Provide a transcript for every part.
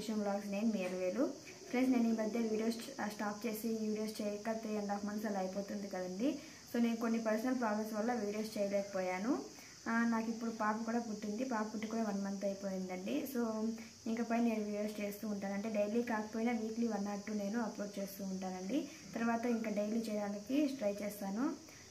Kishan blogs నేను మీ వేలు friends నేను ఈ మధ్య వీడియోస్ స్టాప్ చేసి వీడియోస్ చేయక త్రీ అండ్ హాఫ్ మంత్స్ అలా అయిపోతుంది కదండి సో నేను కొన్ని పర్సనల్ ప్రాబ్లమ్స్ వల్ల వీడియోస్ చేయలేకపోయాను ఆ, నాకు ఇప్పుడు పాప కూడా పుట్టింది పాప పుట్టి కూడా వన్ మంత్ అయిపోయిందండి సో ఇంకపై నేను వీడియోస్ చేస్తూ ఉంటాను అంటే డైలీ కాకపోయినా వీక్లీ వన్ ఆర్ టూ నేను అప్లోడ్ చేస్తూ ఉంటానండి తర్వాత ఇంకా డైలీ చేయడానికి ట్రై చేస్తాను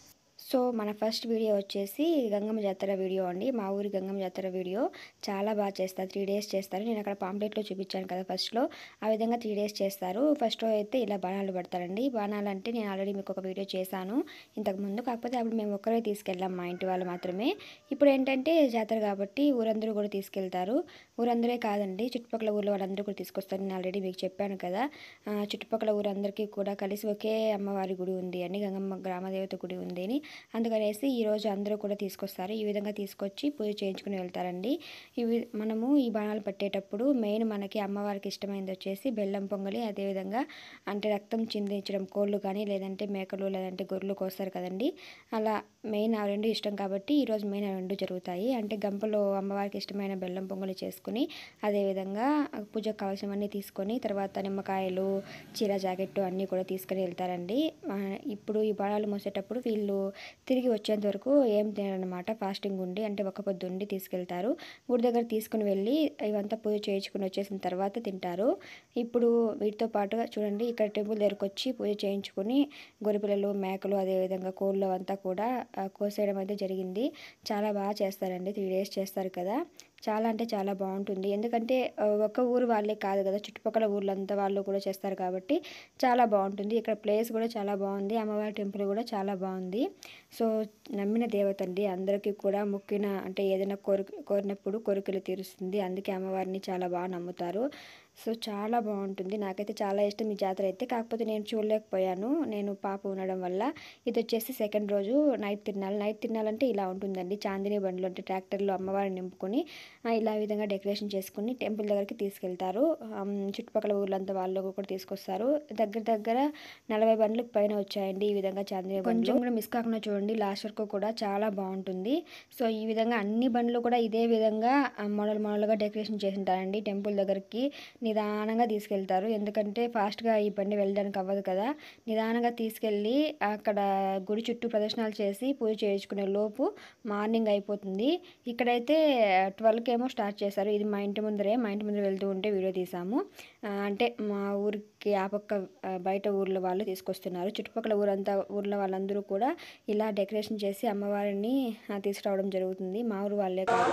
సో మన ఫస్ట్ వీడియో వచ్చేసి గంగమ్మ జాతర వీడియో అండి మా ఊరి గంగమ్మ జాతర వీడియో చాలా బాగా చేస్తారు త్రీ డేస్ చేస్తారు నేను అక్కడ పాంప్లెట్లో చూపించాను కదా ఫస్ట్లో ఆ విధంగా త్రీ డేస్ చేస్తారు ఫస్ట్ అయితే ఇలా బాణాలు పడతారండి బాణాలు అంటే నేను ఆల్రెడీ మీకు ఒక వీడియో చేశాను ఇంతకు ముందు కాకపోతే అప్పుడు మేము ఒక్కరే తీసుకెళ్ళాం మా ఇంటి వాళ్ళు మాత్రమే ఇప్పుడు ఏంటంటే జాతర కాబట్టి ఊరందరూ కూడా తీసుకెళ్తారు ఊరందరే కాదండి చుట్టుపక్కల ఊర్లో వాళ్ళందరూ కూడా తీసుకొస్తారు నేను ఆల్రెడీ మీకు చెప్పాను కదా ఆ, చుట్టుపక్కల ఊరందరికీ కూడా కలిసి ఒకే అమ్మవారి గుడి ఉంది అని గంగమ్మ గ్రామదేవత గుడి ఉంది అని అందుకనేసి ఈరోజు అందరూ కూడా తీసుకొస్తారు ఈ విధంగా తీసుకొచ్చి పూజ చేయించుకుని వెళ్తారండి ఇవి మనము ఈ బాణాలు పట్టేటప్పుడు మెయిన్ మనకి అమ్మవారికి ఇష్టమైనది వచ్చేసి బెల్లం పొంగలి అదేవిధంగా అంటే రక్తం చిందించడం కోళ్ళు కానీ లేదంటే మేకలు లేదంటే గొర్రెలు కోస్తారు కదండి అలా మెయిన్ ఆ రెండు ఇష్టం కాబట్టి ఈరోజు మెయిన్ ఆ రెండు జరుగుతాయి అంటే గంపలో అమ్మవారికి ఇష్టమైన బెల్లం పొంగలి చేసుకుని అదేవిధంగా పూజకు కావాల్సినవన్నీ తీసుకొని తర్వాత నిమ్మకాయలు చీర జాకెట్ అన్నీ కూడా తీసుకొని వెళ్తారండి ఆ, ఇప్పుడు ఈ బాణాలు మోసేటప్పుడు వీళ్ళు తిరిగి వచ్చేంత వరకు ఏం తినరనమాట ఫాస్టింగ్ ఉండి అంటే ఒక పొద్దు ఉండి తీసుకెళ్తారు గుడి దగ్గర తీసుకుని వెళ్ళి ఇవంతా పూజ చేయించుకుని వచ్చేసిన తర్వాత తింటారు ఇప్పుడు వీటితో పాటుగా చూడండి ఇక్కడ టెంపుల్ దగ్గరకు వచ్చి పూజ చేయించుకుని గొరిపిల్లలు మేకలు అదేవిధంగా కోళ్ళు అంతా కూడా ఆ, కోసేయడం అయితే జరిగింది చాలా బాగా చేస్తారండి త్రీ డేస్ చేస్తారు కదా చాలా అంటే చాలా బాగుంటుంది ఎందుకంటే ఆ, ఒక ఊరు వాళ్ళే కాదు కదా చుట్టుపక్కల ఊర్లంతా వాళ్ళు కూడా చేస్తారు కాబట్టి చాలా బాగుంటుంది ఇక్కడ ప్లేస్ కూడా చాలా బాగుంది అమ్మవారి టెంపుల్ కూడా చాలా బాగుంది సో నమ్మిన దేవత అండి అందరికీ కూడా మొక్కిన అంటే ఏదైనా కోరిక కోరినప్పుడు కోరికలు తీరుస్తుంది అందుకే అమ్మవారిని చాలా బాగా నమ్ముతారు సో చాలా బాగుంటుంది నాకైతే చాలా ఇష్టం ఈ జాతర అయితే కాకపోతే నేను చూడలేకపోయాను నేను పాప ఉండడం వల్ల ఇది వచ్చేసి సెకండ్ రోజు నైట్ తిరణాలు నైట్ తిరణాలంటే ఇలా ఉంటుందండి చాందిని బండ్లు అంటే ట్రాక్టర్లో అమ్మవారిని నింపుకొని ఆ, ఇలా ఈ విధంగా డెకరేషన్ చేసుకుని టెంపుల్ దగ్గరికి తీసుకెళ్తారు ఆమ్, చుట్టుపక్కల ఊర్లంతా వాళ్ళు కూడా తీసుకొస్తారు దగ్గర దగ్గర నలభై బండ్లు పైన వచ్చాయండి ఈ విధంగా చాందిని కొంచెం కూడా మిస్ కాకుండా చూడండి లాస్ట్ వరకు కూడా చాలా బాగుంటుంది సో ఈ విధంగా అన్ని బండ్లు కూడా ఇదే విధంగా ఆ, మోడల్ మోడల్గా డెకరేషన్ చేసి ఉంటారండి టెంపుల్ దగ్గరికి నిదానంగా తీసుకెళ్తారు ఎందుకంటే ఫాస్ట్గా ఈ బండి వెళ్ళడానికి అవ్వదు కదా నిదానంగా తీసుకెళ్ళి అక్కడ గుడి చుట్టూ ప్రదర్శనలు చేసి పూజ చేయించుకునే లోపు మార్నింగ్ అయిపోతుంది ఇక్కడైతే ట్వెల్వ్కి ఏమో స్టార్ట్ చేశారు ఇది మా ఇంటి ముందరే మా ఇంటి ముందర వెళ్తూ ఉంటే వీడియో తీసాము ఆ, అంటే మా ఊరికి ఆ పక్క ఆ, బయట ఊర్లో వాళ్ళు తీసుకొస్తున్నారు చుట్టుపక్కల ఊరంతా ఊర్లో వాళ్ళందరూ కూడా ఇలా డెకరేషన్ చేసి అమ్మవారిని ఆ, తీసుకురావడం జరుగుతుంది మా ఊరు వాళ్ళే కాదు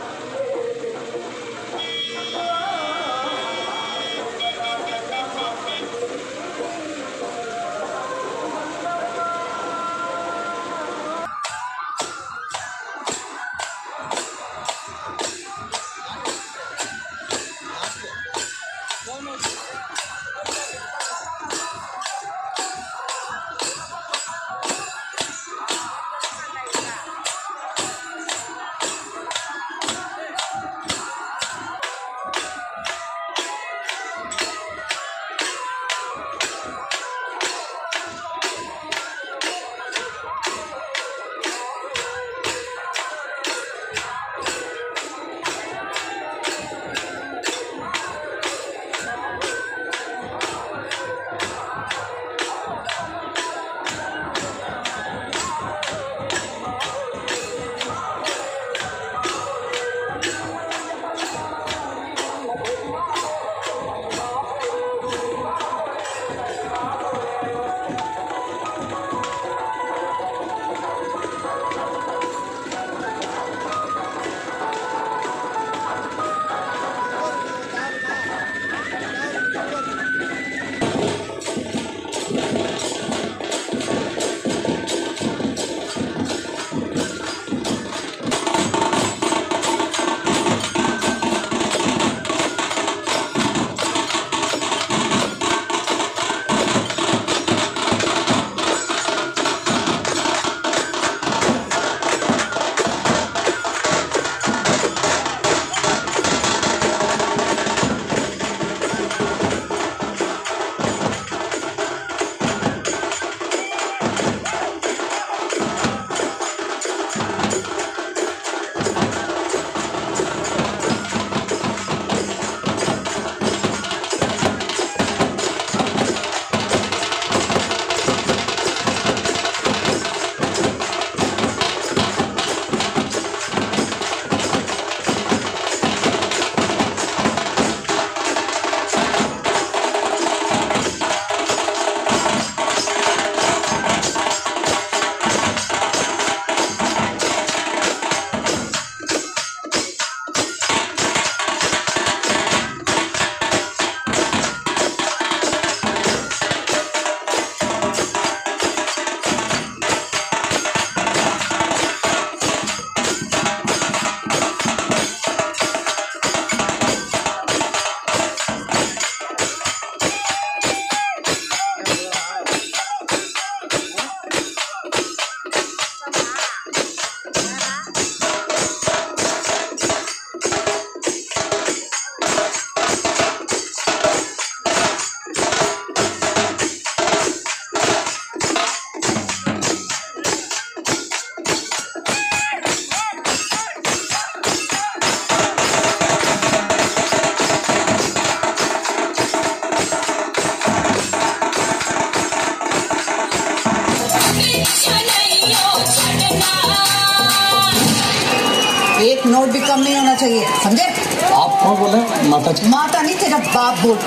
नोट भी कम नहीं होना चाहिए समझे आप कौन बोले माता जी माता नहीं तेरा बाप बोल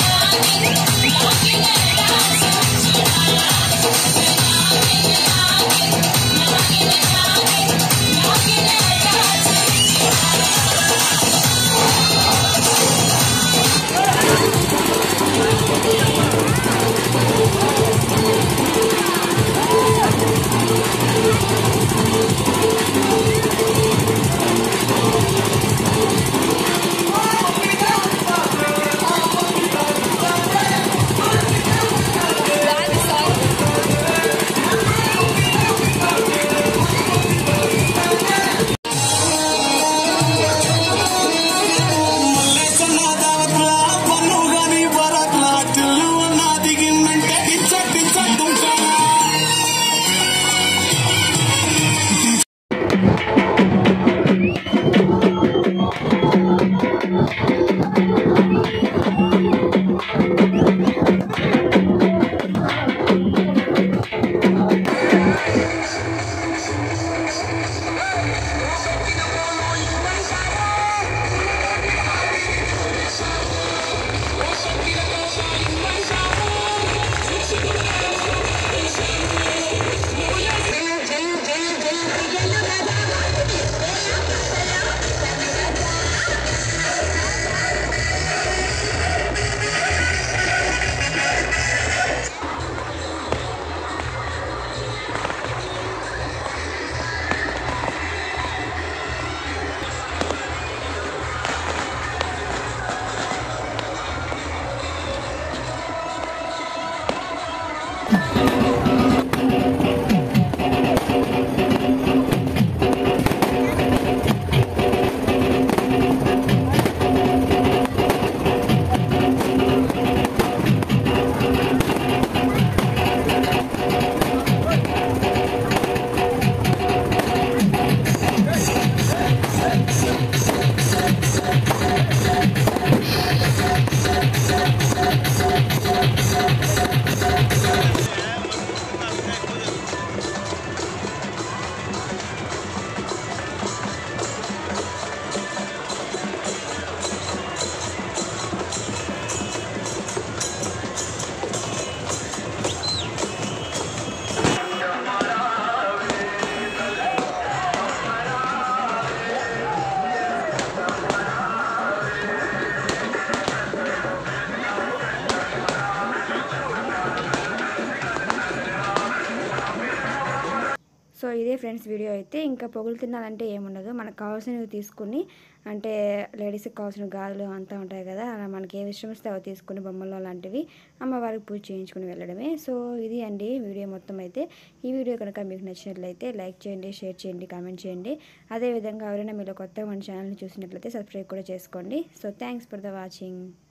సో ఇదే ఫ్రెండ్స్ వీడియో అయితే ఇంకా పొగులు తినాలంటే ఏముండదు మనకు కావాల్సినవి తీసుకుని అంటే లేడీస్కి కావాల్సిన గాజులు అంతా ఉంటాయి కదా అలా మనకి ఏ విషయం ఇస్తే అవి తీసుకుని బొమ్మలు లాంటివి అమ్మవారికి పూజ చేయించుకుని వెళ్ళడమే సో ఇది అండి వీడియో మొత్తం అయితే ఈ వీడియో కనుక మీకు నచ్చినట్లయితే లైక్ చేయండి షేర్ చేయండి కామెంట్ చేయండి అదేవిధంగా ఎవరైనా మీరు కొత్తగా మన ఛానల్ని చూసినట్లయితే సబ్స్క్రైబ్ కూడా చేసుకోండి so thanks for the watching